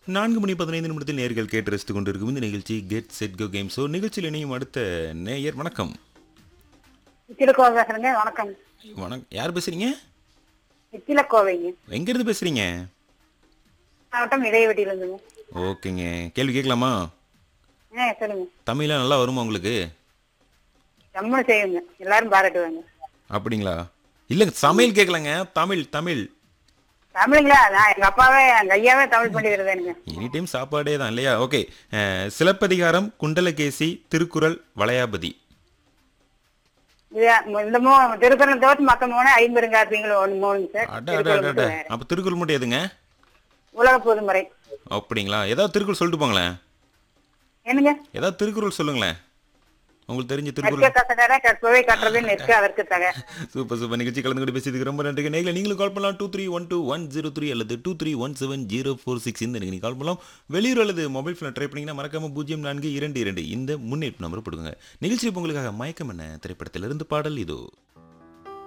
நான்கு மணி பதினைந்து நிமிடத்தில் நேர்கள் கேட்டு ரசித்துக் கொண்டிருக்கும் இந்த நிகழ்ச்சி get set go game show நிகழ்ச்சியில் இணையும் அடுத்த நேயர் வணக்கம் நித்திலக்கோவை பேசுறேங்க வணக்கம் வணக்கம் யார் பேசுறீங்க நித்திலக்கோவைங்க எங்கேருந்து பேசுறீங்க மாவட்டம் இடையவெட்டியில இருந்துங்க ஓகேங்க கேள்வி கேட்கலாமா ஆ சொல்லுங்க தமிழ்லாம் நல்லா வருமா உங்களுக்கு ஜம்முன்னு செய்யுங்க எல்லாரும் பாராட்டுவாங்க அப்படிங்களா இல்லைங்க சமையல் கேட்கலங்க தமிழ் தமிழ் தமிழுங்களா நான் எங்க அப்பாவே எங்க ஐயாவே தமிழ் பண்ணிக்கிறதானுங்க எனி டைம் சாப்பாடே தான் இல்லையா ஓகே சிலப்பதிகாரம் குண்டலகேசி திருக்குறள் வளையாபதி இது இந்த மூ திருக்குறள் தவிர்த்து மத்த மூணு ஐம்பெருங்காப்பிங்களும் ஒன்று மூணுங்க சார் அட அட அட அட அப்போ திருக்குறள் மட்டும் எதுங்க உலக பொதுமுறை அப்படிங்களா ஏதாவது திருக்குறள் சொல்லிட்டு போங்களேன் என்னங்க ஏதாவது திருக்குறள் சொல்லுங்களேன் உங்களுக்கு தெரிஞ்ச கற்க திருக்குறள் கசடர கற்பவை கற்றது நிற்க அதற்கு தக சூப்பர் சூப்பர் நிகழ்ச்சி கலந்து கொண்டு பேசியதுக்கு ரொம்ப நன்றிங்க நேரில் நீங்களும் கால் பண்ணலாம் two three one two one zero three அல்லது two three one seven zero four six இந்த நீங்கள் கால் பண்ணலாம் வெளியூர் அல்லது மொபைல் ஃபோன் ட்ரை பண்ணிங்கன்னா மறக்காம பூஜ்ஜியம் நான்கு இரண்டு இரண்டு இந்த முன்னேற்பு நம்பர் போடுங்க நிகழ்ச்சி உங்களுக்காக மயக்கம் என்ன திரைப்படத்திலிருந்து பாடல் இதோ